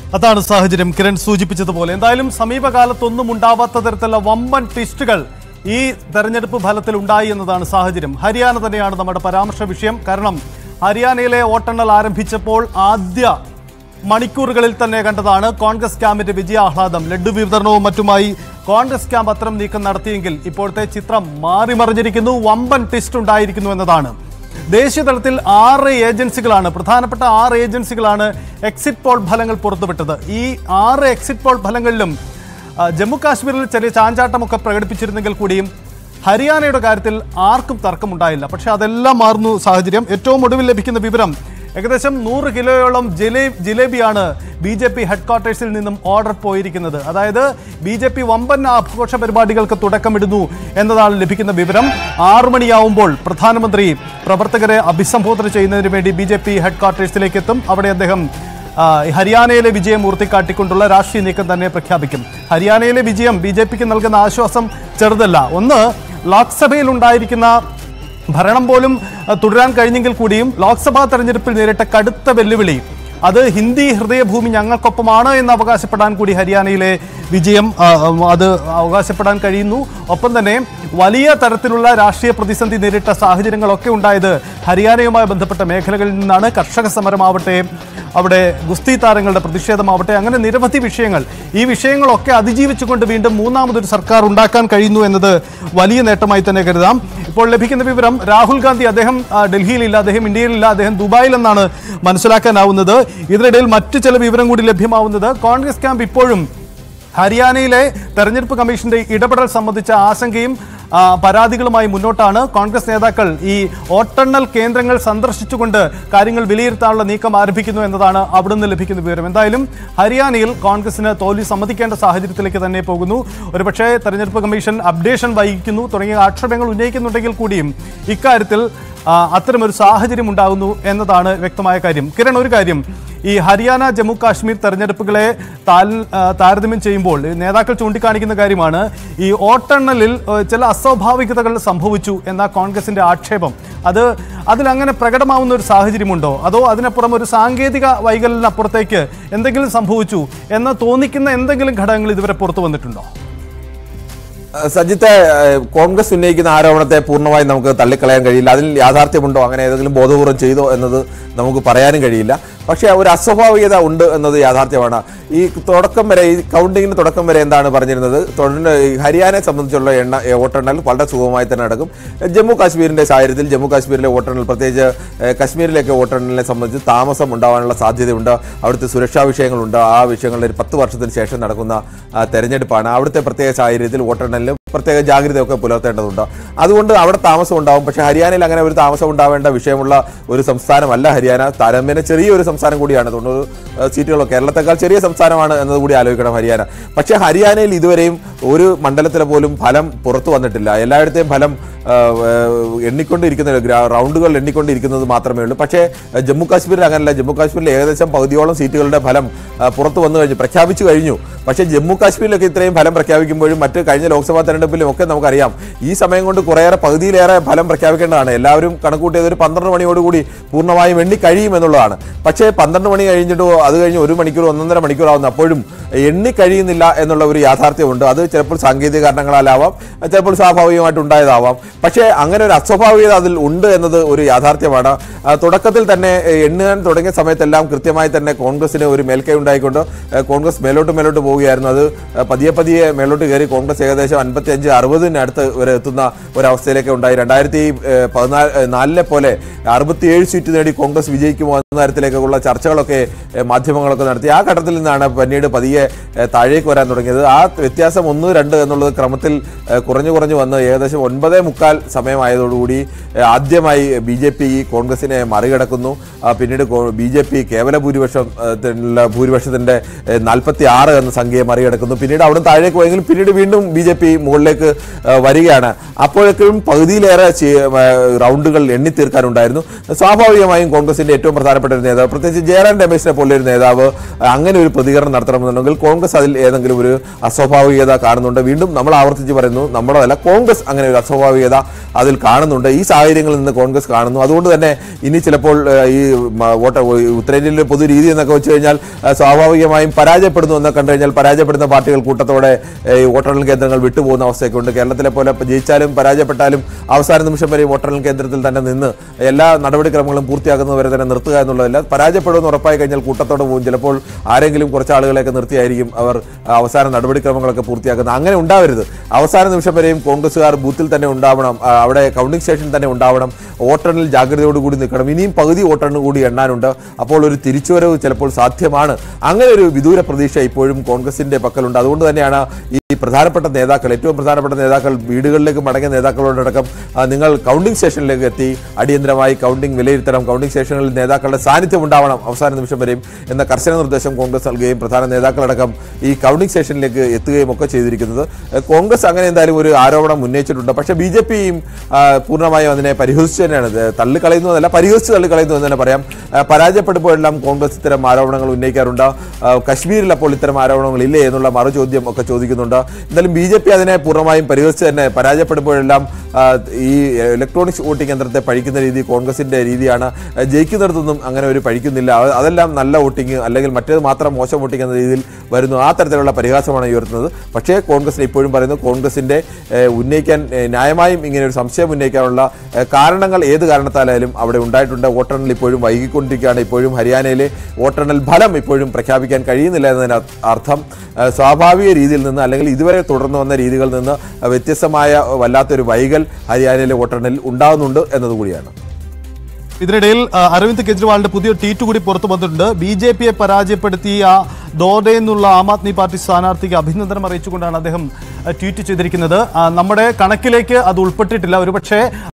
അതാണ് സാഹചര്യം കിരൺ സൂചിപ്പിച്ചതുപോലെ എന്തായാലും സമീപകാലത്തൊന്നും ഉണ്ടാവാത്ത തരത്തിലുള്ള വമ്പൻ ട്വിസ്റ്റുകൾ ഈ തെരഞ്ഞെടുപ്പ് ഫലത്തിൽ ഉണ്ടായി എന്നതാണ് സാഹചര്യം ഹരിയാന തന്നെയാണ് നമ്മുടെ പരാമർശ വിഷയം കാരണം ഹരിയാനയിലെ വോട്ടെണ്ണൽ ആരംഭിച്ചപ്പോൾ ആദ്യ മണിക്കൂറുകളിൽ തന്നെ കണ്ടതാണ് കോൺഗ്രസ് ക്യാമ്പിന്റെ വിജയാഹ്ലാദം ലഡ്ഡു വിതരണവും മറ്റുമായി കോൺഗ്രസ് ക്യാമ്പ് അത്തരം നീക്കം നടത്തിയെങ്കിൽ ഇപ്പോഴത്തെ ചിത്രം മാറിമറിഞ്ഞിരിക്കുന്നു വമ്പൻ ട്വിസ്റ്റ് ഉണ്ടായിരിക്കുന്നു എന്നതാണ് ദേശീയ തലത്തിൽ ആറ് ഏജൻസികളാണ് പ്രധാനപ്പെട്ട ആറ് ഏജൻസികളാണ് എക്സിറ്റ് പോൾ ഫലങ്ങൾ പുറത്തുവിട്ടത് ഈ ആറ് എക്സിറ്റ് പോൾ ഫലങ്ങളിലും ആ, ജമ്മു കാശ്മീരിൽ ചെറിയ ചാഞ്ചാട്ടമൊക്കെ പ്രകടിപ്പിച്ചിരുന്നെങ്കിൽ കൂടിയും ഹരിയാനയുടെ കാര്യത്തിൽ ആർക്കും തർക്കമുണ്ടായില്ല പക്ഷേ അതെല്ലാം മാറുന്നു സാഹചര്യം ഏറ്റവും ഒടുവിൽ ലഭിക്കുന്ന വിവരം ഏകദേശം നൂറ് കിലോയോളം ജിലേ ജിലേബിയാണ് ബി ജെ പി ഹെഡ്ക്വാർട്ടേഴ്സിൽ നിന്നും ഓർഡർ പോയിരിക്കുന്നത് അതായത് ബി ജെ പി വമ്പൻ ആഘോഷ പരിപാടികൾക്ക് തുടക്കമിടുന്നു എന്നതാണ് ലഭിക്കുന്ന വിവരം ആറു മണിയാവുമ്പോൾ പ്രധാനമന്ത്രി പ്രവർത്തകരെ അഭിസംബോധന ചെയ്യുന്നതിന് വേണ്ടി ബി ജെ പി ഹെഡ്ക്വാർട്ടേഴ്സിലേക്ക് എത്തും അവിടെ അദ്ദേഹം ആ, ഹരിയാനയിലെ വിജയം ഉയർത്തിക്കാട്ടിക്കൊണ്ടുള്ള രാഷ്ട്രീയ നീക്കം തന്നെ പ്രഖ്യാപിക്കും ഹരിയാനയിലെ വിജയം ബി ജെ പിക്ക് നൽകുന്ന ആശ്വാസം ചെറുതല്ല ഒന്ന് ലോക്സഭയിൽ ഉണ്ടായിരിക്കുന്ന ഭരണം പോലും അഹ്, തുടരാൻ കഴിഞ്ഞെങ്കിൽ കൂടിയും ലോക്സഭാ തെരഞ്ഞെടുപ്പിൽ നേരിട്ട കടുത്ത വെല്ലുവിളി അത് ഹിന്ദി ഹൃദയഭൂമി ഞങ്ങൾക്കൊപ്പമാണ് എന്ന് അവകാശപ്പെടാൻ കൂടി ഹരിയാനയിലെ വിജയം ആ, ഉം, അത് അവകാശപ്പെടാൻ കഴിയുന്നു ഒപ്പം തന്നെ വലിയ തരത്തിലുള്ള രാഷ്ട്രീയ പ്രതിസന്ധി നേരിട്ട സാഹചര്യങ്ങളൊക്കെ ഉണ്ടായത് ഹരിയാനയുമായി ബന്ധപ്പെട്ട മേഖലകളിൽ നിന്നാണ് കർഷക സമരമാവട്ടെ അവിടെ ഗുസ്തി താരങ്ങളുടെ പ്രതിഷേധമാവട്ടെ അങ്ങനെ നിരവധി വിഷയങ്ങൾ ഈ വിഷയങ്ങളൊക്കെ അതിജീവിച്ചുകൊണ്ട് വീണ്ടും മൂന്നാമതൊരു സർക്കാർ ഉണ്ടാക്കാൻ കഴിയുന്നു എന്നത് വലിയ നേട്ടമായി തന്നെ കരുതാം ഇപ്പോൾ ലഭിക്കുന്ന വിവരം രാഹുൽ ഗാന്ധി അദ്ദേഹം ആ, ഡൽഹിയിലില്ല അദ്ദേഹം ഇന്ത്യയിലില്ല അദ്ദേഹം ദുബായിലെന്നാണ് മനസ്സിലാക്കാനാവുന്നത് ഇതിനിടയിൽ മറ്റു ചില വിവരം കൂടി ലഭ്യമാവുന്നത് കോൺഗ്രസ് ക്യാമ്പ് ഇപ്പോഴും ഹരിയാനയിലെ തെരഞ്ഞെടുപ്പ് കമ്മീഷന്റെ ഇടപെടൽ സംബന്ധിച്ച ആശങ്കയും ആ, പരാതികളുമായി മുന്നോട്ടാണ് കോൺഗ്രസ് നേതാക്കൾ ഈ വോട്ടെണ്ണൽ കേന്ദ്രങ്ങൾ സന്ദർശിച്ചുകൊണ്ട് കാര്യങ്ങൾ വിലയിരുത്താനുള്ള നീക്കം ആരംഭിക്കുന്നു എന്നതാണ് അവിടുന്ന് ലഭിക്കുന്ന വിവരം എന്തായാലും ഹരിയാനയിൽ കോൺഗ്രസിന് തോൽവി സമ്മതിക്കേണ്ട സാഹചര്യത്തിലേക്ക് തന്നെ പോകുന്നു ഒരുപക്ഷേ തെരഞ്ഞെടുപ്പ് കമ്മീഷൻ അപ്ഡേഷൻ വൈകിക്കുന്നു തുടങ്ങിയ ആക്ഷേപങ്ങൾ ഉന്നയിക്കുന്നുണ്ടെങ്കിൽ കൂടിയും ഇക്കാര്യത്തിൽ ആ, അത്തരമൊരു സാഹചര്യം ഉണ്ടാകുന്നു എന്നതാണ് വ്യക്തമായ കാര്യം കിരൺ ഒരു കാര്യം ഈ ഹരിയാന ജമ്മു കാശ്മീർ തെരഞ്ഞെടുപ്പുകളെ താൽ- ആ, താരതമ്യം ചെയ്യുമ്പോൾ ഈ നേതാക്കൾ ചൂണ്ടിക്കാണിക്കുന്ന കാര്യമാണ് ഈ വോട്ടെണ്ണലിൽ ആ, ചില അസ്വാഭാവികതകൾ സംഭവിച്ചു എന്ന കോൺഗ്രസിന്റെ ആക്ഷേപം അത് അതിലങ്ങനെ പ്രകടമാവുന്ന ഒരു സാഹചര്യമുണ്ടോ അതോ അതിനപ്പുറം ഒരു സാങ്കേതിക വൈകല്യത്തിനപ്പുറത്തേക്ക് എന്തെങ്കിലും സംഭവിച്ചു എന്ന് തോന്നിക്കുന്ന എന്തെങ്കിലും ഘടകങ്ങൾ ഇതുവരെ പുറത്തു വന്നിട്ടുണ്ടോ സജിത്തെ ഏഹ്, കോൺഗ്രസ് ഉന്നയിക്കുന്ന ആരോപണത്തെ പൂർണ്ണമായും നമുക്ക് തള്ളിക്കളയാൻ കഴിയില്ല അതിൽ യാഥാർത്ഥ്യമുണ്ടോ അങ്ങനെ ഏതെങ്കിലും ബോധപൂർവം ചെയ്തോ എന്നത് നമുക്ക് പറയാനും കഴിയില്ല പക്ഷേ ഒരു അസ്വാഭാവികത ഉണ്ട് എന്നത് യാഥാർത്ഥ്യമാണ് ഈ തുടക്കം വരെ ഈ കൗണ്ടിങ്ങിന് തുടക്കം വരെ എന്താണ് പറഞ്ഞിരുന്നത് തുടർന്ന് ഈ ഹരിയാനയെ സംബന്ധിച്ചുള്ള എണ്ണ ഏ, വോട്ടെണ്ണൽ വളരെ സുഗമമായി തന്നെ നടക്കും ജമ്മു കാശ്മീരിന്റെ സാഹചര്യത്തിൽ ജമ്മു കാശ്മീരിലെ വോട്ടെണ്ണൽ പ്രത്യേകിച്ച് ഏ, കശ്മീരിലേക്ക് വോട്ടെണ്ണലിനെ സംബന്ധിച്ച് താമസം ഉണ്ടാവാനുള്ള സാധ്യതയുണ്ട് അവിടുത്തെ സുരക്ഷാ വിഷയങ്ങളുണ്ട് ആ വിഷയങ്ങളിൽ ഒരു പത്ത് വർഷത്തിന് ശേഷം നടക്കുന്ന ആ, തെരഞ്ഞെടുപ്പാണ് അവിടുത്തെ പ്രത്യേക സാഹചര്യത്തിൽ വോട്ടെണ്ണലിലും പ്രത്യേക ജാഗ്രതയൊക്കെ പുലർത്തേണ്ടതുണ്ട് അതുകൊണ്ട് അവിടെ താമസം ഉണ്ടാവും പക്ഷേ ഹരിയാനയിൽ അങ്ങനെ ഒരു താമസം ഉണ്ടാവേണ്ട വിഷയമുള്ള ഒരു സംസ്ഥാനമല്ല ഹരിയാന താരതമ്യേന ചെറിയൊരു സംസ്ഥാനം കൂടിയാണ് തൊണ്ണൂറ് ഏഹ്, സീറ്റുകളോ കേരളത്തെക്കാൾ ചെറിയ സംസ്ഥാനമാണ് എന്നത് കൂടി ആലോചിക്കണം ഹരിയാന പക്ഷേ ഹരിയാനയിൽ ഇതുവരെയും ഒരു മണ്ഡലത്തിലെ പോലും ഫലം പുറത്തു വന്നിട്ടില്ല എല്ലായിടത്തെയും ഫലം ഏഹ്, ഏഹ്, എണ്ണിക്കൊണ്ടിരിക്കുന്ന ഗ്രാ- റൗണ്ടുകൾ എണ്ണിക്കൊണ്ടിരിക്കുന്നത് മാത്രമേ ഉള്ളൂ പക്ഷേ ഏഹ്, ജമ്മു കാശ്മീരിൽ അങ്ങനല്ല ജമ്മു കാശ്മീരിൽ ഏകദേശം പകുതിയോളം സീറ്റുകളുടെ ഫലം ഏഹ്, പുറത്തു വന്നു കഴിഞ്ഞു പ്രഖ്യാപിച്ചു കഴിഞ്ഞു പക്ഷേ ജമ്മു കാശ്മീരിലൊക്കെ ഇത്രയും ഫലം പ്രഖ്യാപിക്കുമ്പോഴും മറ്റ് കഴിഞ്ഞ ലോക്സഭാ തെരഞ്ഞെടുപ്പിലും ഒക്കെ നമുക്കറിയാം ഈ സമയം കൊണ്ട് കുറേയേറെ പകുതിയിലേറെ ഫലം പ്രഖ്യാപിക്കേണ്ടതാണ് എല്ലാവരും കണക്കൂട്ടിയത് ഒരു പന്ത്രണ്ട് മണിയോടുകൂടി പൂർണ്ണമായും എണ്ണി കഴിയും എന്നുള്ളതാണ് പക്ഷേ പന്ത്രണ്ട് മണി കഴിഞ്ഞിട്ടോ അത് കഴിഞ്ഞ് ഒരു മണിക്കൂർ ഒന്നൊന്നര മണിക്കൂർ ആവുന്നു അപ്പോഴും എണ്ണി കഴിയുന്നില്ല എന്നുള്ള ഒരു യാഥാർത്ഥ്യമുണ്ട് അത് ചിലപ്പോൾ സാങ്കേതിക കാരണങ്ങളാലാവാം ചിലപ്പോൾ സ്വാഭാവികമായിട്ട് ഉണ്ടായതാവാം പക്ഷേ അങ്ങനെ ഒരു അസ്വാഭാവികത അതിൽ ഉണ്ട് എന്നത് ഒരു യാഥാർത്ഥ്യമാണ് ആ, തുടക്കത്തിൽ തന്നെ ഏ, എണ്ണാൻ തുടങ്ങിയ സമയത്തെല്ലാം കൃത്യമായി തന്നെ കോൺഗ്രസിന് ഒരു മേൽക്കൈ ഉണ്ടായിക്കൊണ്ട് ഏ, കോൺഗ്രസ് മേലോട്ട് മേലോട്ട് പോവുകയായിരുന്നു അത് ഏ, പതിയെ പതിയെ മേലോട്ട് കയറി കോൺഗ്രസ് ഏകദേശം അൻപത്തി അഞ്ച് അറുപതിന് അടുത്ത് വരെ എത്തുന്ന ഒരവസ്ഥയിലേക്ക് ഉണ്ടായി രണ്ടായിരത്തി പതിനാല് നാലിലെ പോലെ അറുപത്തിയേഴ് സീറ്റ് നേടി കോൺഗ്രസ് വിജയിക്കുമോ എന്ന തരത്തിലേക്കുള്ള ചർച്ചകളൊക്കെ ഏ, മാധ്യമങ്ങളൊക്കെ നടത്തി ആ ഘട്ടത്തിൽ നിന്നാണ് പിന്നീട് പതിയെ ഏ, താഴേക്ക് വരാൻ തുടങ്ങിയത് ആ വ്യത്യാസം ഒന്ന് രണ്ട് എന്നുള്ളത് ക്രമത്തിൽ ഏ, കുറഞ്ഞു കുറഞ്ഞു വന്ന് ഏകദേശം ഒൻപതേ മുക്കാൽ സമയമായതോടുകൂടി ഏ, ആദ്യമായി ബി ജെ പി കോൺഗ്രസിനെ മറികടക്കുന്നു ആ, പിന്നീട് ബി ജെ പി കേവല ഭൂരിപക്ഷം ഏ, ത്തിനുള്ള ഭൂരിപക്ഷത്തിന്റെ നാൽപ്പത്തി ആറ് എന്ന സംഖ്യയെ മറികടക്കുന്നു പിന്നീട് അവിടെ താഴേക്ക് പോയെങ്കിലും പിന്നീട് വീണ്ടും ബി ജെ പി മുകളിലേക്ക് ഏ, വരികയാണ് അപ്പോഴേക്കും പകുതിയിലേറെ ചി- ഏ, റൗണ്ടുകൾ എണ്ണിത്തീർക്കാനുണ്ടായിരുന്നു സ്വാഭാവികമായും കോൺഗ്രസിന്റെ ഏറ്റവും പ്രധാനപ്പെട്ട ഒരു നേതാവ് പ്രത്യേകിച്ച് ജയറാം രമേശിനെ പോലെ ഒരു നേതാവ് അങ്ങനെ ഒരു പ്രതികരണം നടത്തണമെന്നുണ്ടെങ്കിൽ കാണുന്നുണ്ടെങ്കിൽ കോൺഗ്രസ് അതിൽ ഏതെങ്കിലും ഒരു അസ്വാഭാവികത കാണുന്നുണ്ട് വീണ്ടും നമ്മൾ ആവർത്തിച്ച് പറയുന്നു നമ്മുടെതല്ല കോൺഗ്രസ് അങ്ങനെ ഒരു അസ്വാഭാവികത അതിൽ കാണുന്നുണ്ട് ഈ സാഹചര്യങ്ങളിൽ നിന്ന് കോൺഗ്രസ് കാണുന്നു അതുകൊണ്ട് തന്നെ ഇനി ചിലപ്പോൾ ഏഹ്, ഈ മ- വോട്ട ഈ ഉത്തരേന്ത്യയിലെ പൊതു രീതി എന്നൊക്കെ വെച്ച് കഴിഞ്ഞാൽ ഏഹ്, സ്വാഭാവികമായും പരാജയപ്പെടുന്നു എന്ന് കണ്ടു കഴിഞ്ഞാൽ പരാജയപ്പെടുന്ന പാർട്ടികൾ കൂട്ടത്തോടെ ഏഹ്, ഈ വോട്ടെണ്ണൽ കേന്ദ്രങ്ങൾ വിട്ടുപോകുന്ന അവസ്ഥയൊക്കെ ഉണ്ട് കേരളത്തിലെ പോലെ ഇപ്പൊ ജയിച്ചാലും പരാജയപ്പെട്ടാലും അവസാന നിമിഷം വരെ വോട്ടെണ്ണൽ കേന്ദ്രത്തിൽ തന്നെ നിന്ന് എല്ലാ നടപടിക്രമങ്ങളും പൂർത്തിയാക്കുന്നവരെ തന്നെ നിർത്തുക എന്നുള്ളതല്ല പരാജയപ്പെടുമെന്ന് ഉറപ്പായി കഴിഞ്ഞാൽ കൂട്ടത്തോടെ പോകും ചിലപ്പോൾ ആരെങ്കിലും കുറച്ച് ആളുകളെയൊക്കെ നിർത്തിയായിരിക്കും അവർ ആ, അവസാന നടപടിക്രമങ്ങളൊക്കെ പൂർത്തിയാക്കുന്നത് അങ്ങനെ ഉണ്ടാവരുത് അവസാന നിമിഷം വരെയും കോൺഗ്രസ്സുകാർ ബൂത്തിൽ തന്നെ ഉണ്ടാവണം ആ, അവിടെ കൗണ്ടിംഗ് സ്റ്റേഷൻ തന്നെ ഉണ്ടാവണം വോട്ടെണ്ണൽ ജാഗ്രതയോടുകൂടി നിൽക്കണം ഇനിയും പകുതി വോട്ടെണ്ണൽ കൂടി എണ്ണാനുണ്ട് അപ്പോൾ ഒരു തിരിച്ചുവരവ് ചിലപ്പോൾ സാധ്യമാണ് അങ്ങനെ ഒരു വിദൂര പ്രതീക്ഷ ഇപ്പോഴും കോൺഗ്രസിന്റെ പക്കലുണ്ട് അതുകൊണ്ട് തന്നെയാണ് ഈ പ്രധാനപ്പെട്ട നേതാക്കൾ ഏറ്റവും പ്രധാനപ്പെട്ട നേതാക്കൾ വീടുകളിലേക്ക് മടങ്ങിയ നേതാക്കളോടടക്കം ആ, നിങ്ങൾ കൗണ്ടിംഗ് സ്റ്റേഷനിലേക്ക് എത്തി അടിയന്തരമായി കൗണ്ടിംഗ് വിലയിരുത്തണം കൗണ്ടിംഗ് സ്റ്റേഷനുകളിൽ നേതാക്കളുടെ സാന്നിധ്യം ഉണ്ടാവണം അവസാന നിമിഷം വരെയും എന്ന കർശന നിർദ്ദേശം കോൺഗ്രസ് നൽകുകയും പ്രധാന നേതാക്കളടക്കം ഈ കൗണ്ടിംഗ് സ്റ്റേഷനിലേക്ക് എത്തുകയും ഒക്കെ ചെയ്തിരിക്കുന്നത് ഏഹ്, കോൺഗ്രസ് അങ്ങനെ എന്തായാലും ഒരു ആരോപണം ഉന്നയിച്ചിട്ടുണ്ട് പക്ഷേ ബി ജെ പിയും പൂർണ്ണമായും അതിനെ പരിഹസിച്ചു തന്നെയാണ് ഇത് തള്ളിക്കളയുന്നതല്ല പരിഹസിച്ച് തള്ളിക്കളയുന്നു എന്ന് തന്നെ പറയാം ആ, പരാജയപ്പെടുമ്പോഴെല്ലാം കോൺഗ്രസ് ഇത്തരം ആരോപണങ്ങൾ ഉന്നയിക്കാറുണ്ട് ആ, കശ്മീരിൽ അപ്പോൾ ഇത്തരം ആരോപണങ്ങൾ ഇല്ലേ എന്നുള്ള മറു ചോദ്യം ഒക്കെ ചോദിക്കുന്നുണ്ട് എന്തായാലും ബി ജെ പി അതിനെ പൂർണ്ണമായും പരിഹസിച്ച് തന്നെ പരാജയപ്പെടുമ്പോഴെല്ലാം ആ, ഈ ഇലക്ട്രോണിക്സ് വോട്ടിംഗ് യന്ത്രത്തെ പഴിക്കുന്ന രീതി കോൺഗ്രസിന്റെ രീതിയാണ് ആ, ജയിക്കുന്നിടത്തൊന്നും അങ്ങനെ ഒരു പഴിക്കുന്നില്ല അത് അതെല്ലാം നല്ല വോട്ടിംഗ് അല്ലെങ്കിൽ മറ്റേത് മാത്രം മോശം വോട്ടിംഗ് എന്ന രീതിയിൽ വരുന്നു ആ തരത്തിലുള്ള പരിഹാസമാണ് ഉയർത്തുന്നത് പക്ഷേ കോൺഗ്രസിന് ഇപ്പോഴും പറയുന്നു കോൺഗ്രസിന്റെ ഏഹ്, ഉന്നയിക്കാൻ ഏഹ്, ന്യായമായും ഇങ്ങനെ ഒരു സംശയം ഉന്നയിക്കാനുള്ള ഏഹ്, കാരണങ്ങൾ ഏത് കാരണത്താലായാലും അവിടെ ഉണ്ടായിട്ടുണ്ട് വോട്ടെണ്ണൽ ഇപ്പോഴും വൈകിക്കൊണ്ടിരിക്കുകയാണ് ഇപ്പോഴും ഹരിയാനയിലെ വോട്ടെണ്ണൽ ഫലം ഇപ്പോഴും പ്രഖ്യാപിക്കാൻ കഴിയുന്നില്ല എന്നതിന് അർത്ഥം ഏഹ്, സ്വാഭാവിക രീതിയിൽ നിന്ന് അല്ലെങ്കിൽ ഇതുവരെ തുടർന്നു വന്ന രീതികളിൽ നിന്ന് വ്യത്യസ്തമായ വല്ലാത്തൊരു വൈകൽ ഹരിയാനയിലെ വോട്ടെണ്ണലിൽ ഉണ്ടാകുന്നുണ്ട് എന്നതുകൂടിയാണ് ഇതിനിടയിൽ ആ, അരവിന്ദ് കെജ്രിവാളിന്റെ പുതിയ ട്വീറ്റ് കൂടി പുറത്തു വന്നിട്ടുണ്ട് ബി ജെ പിയെ പരാജയപ്പെടുത്തിയ ദോർഡയിൽ നിന്നുള്ള ആം ആദ്മി പാർട്ടി സ്ഥാനാർത്ഥിക്ക് അഭിനന്ദനം അറിയിച്ചുകൊണ്ടാണ് അദ്ദേഹം ആ, ട്വീറ്റ് ചെയ്തിരിക്കുന്നത് ആ, നമ്മുടെ കണക്കിലേക്ക് അത് ഉൾപ്പെട്ടിട്ടില്ല ഒരുപക്ഷെ